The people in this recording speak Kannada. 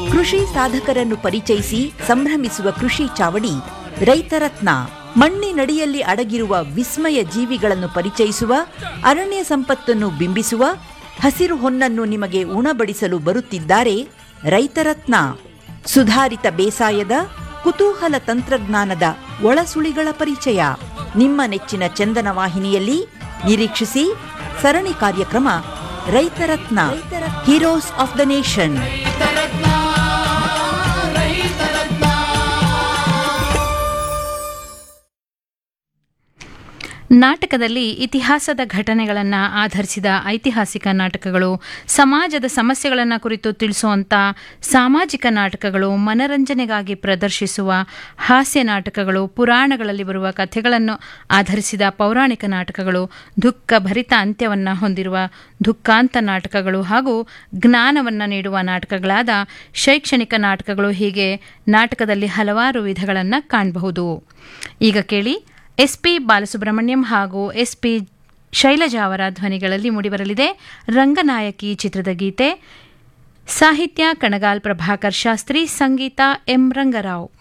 ಕೃಷಿ ಸಾಧಕರನ್ನು ಪರಿಚಯಿಸಿ ಸಂಭ್ರಮಿಸುವ ಕೃಷಿ ಚಾವಡಿ ರೈತರತ್ನ ಮಣ್ಣಿನಡಿಯಲ್ಲಿ ಅಡಗಿರುವ ವಿಸ್ಮಯ ಜೀವಿಗಳನ್ನು ಪರಿಚಯಿಸುವ ಅರಣ್ಯ ಸಂಪತ್ತನ್ನು ಬಿಂಬಿಸುವ ಹಸಿರು ಹೊನ್ನನ್ನು ನಿಮಗೆ ಉಣಬಡಿಸಲು ಬರುತ್ತಿದ್ದಾರೆ ರೈತರತ್ನ ಸುಧಾರಿತ ಬೇಸಾಯದ ಕುತೂಹಲ ತಂತ್ರಜ್ಞಾನದ ಒಳಸುಳಿಗಳ ಪರಿಚಯ ನಿಮ್ಮ ನೆಚ್ಚಿನ ಚಂದನ ವಾಹಿನಿಯಲ್ಲಿ ನಿರೀಕ್ಷಿಸಿ ಸರಣಿ ಕಾರ್ಯಕ್ರಮ Raitharatna heroes of the nation ನಾಟಕದಲ್ಲಿ ಇತಿಹಾಸದ ಘಟನೆಗಳನ್ನು ಆಧರಿಸಿದ ಐತಿಹಾಸಿಕ ನಾಟಕಗಳು ಸಮಾಜದ ಸಮಸ್ಯೆಗಳನ್ನು ಕುರಿತು ತಿಳಿಸುವಂಥ ಸಾಮಾಜಿಕ ನಾಟಕಗಳು ಮನರಂಜನೆಗಾಗಿ ಪ್ರದರ್ಶಿಸುವ ಹಾಸ್ಯ ನಾಟಕಗಳು ಪುರಾಣಗಳಲ್ಲಿ ಬರುವ ಕಥೆಗಳನ್ನು ಆಧರಿಸಿದ ಪೌರಾಣಿಕ ನಾಟಕಗಳು ದುಃಖ ಭರಿತ ಅಂತ್ಯವನ್ನು ಹೊಂದಿರುವ ದುಃಖಾಂತ ನಾಟಕಗಳು ಹಾಗೂ ಜ್ಞಾನವನ್ನು ನೀಡುವ ನಾಟಕಗಳಾದ ಶೈಕ್ಷಣಿಕ ನಾಟಕಗಳು ಹೀಗೆ ನಾಟಕದಲ್ಲಿ ಹಲವಾರು ವಿಧಗಳನ್ನು ಕಾಣಬಹುದು ಈಗ ಕೇಳಿ ಎಸ್ ಪಿ ಬಾಲಸುಬ್ರಹ್ಮಣ್ಯಂ ಹಾಗೂ ಎಸ್ ಪಿ ಶೈಲಜಾ ಅವರ ಧ್ವನಿಗಳಲ್ಲಿ ಮೂಡಿಬರಲಿದೆ ರಂಗನಾಯಕಿ ಚಿತ್ರದ ಗೀತೆ ಸಾಹಿತ್ಯ ಕಣಗಾಲ್ ಪ್ರಭಾಕರ್ ಶಾಸ್ತ್ರಿ ಸಂಗೀತ ಎಂ ರಂಗರಾವ್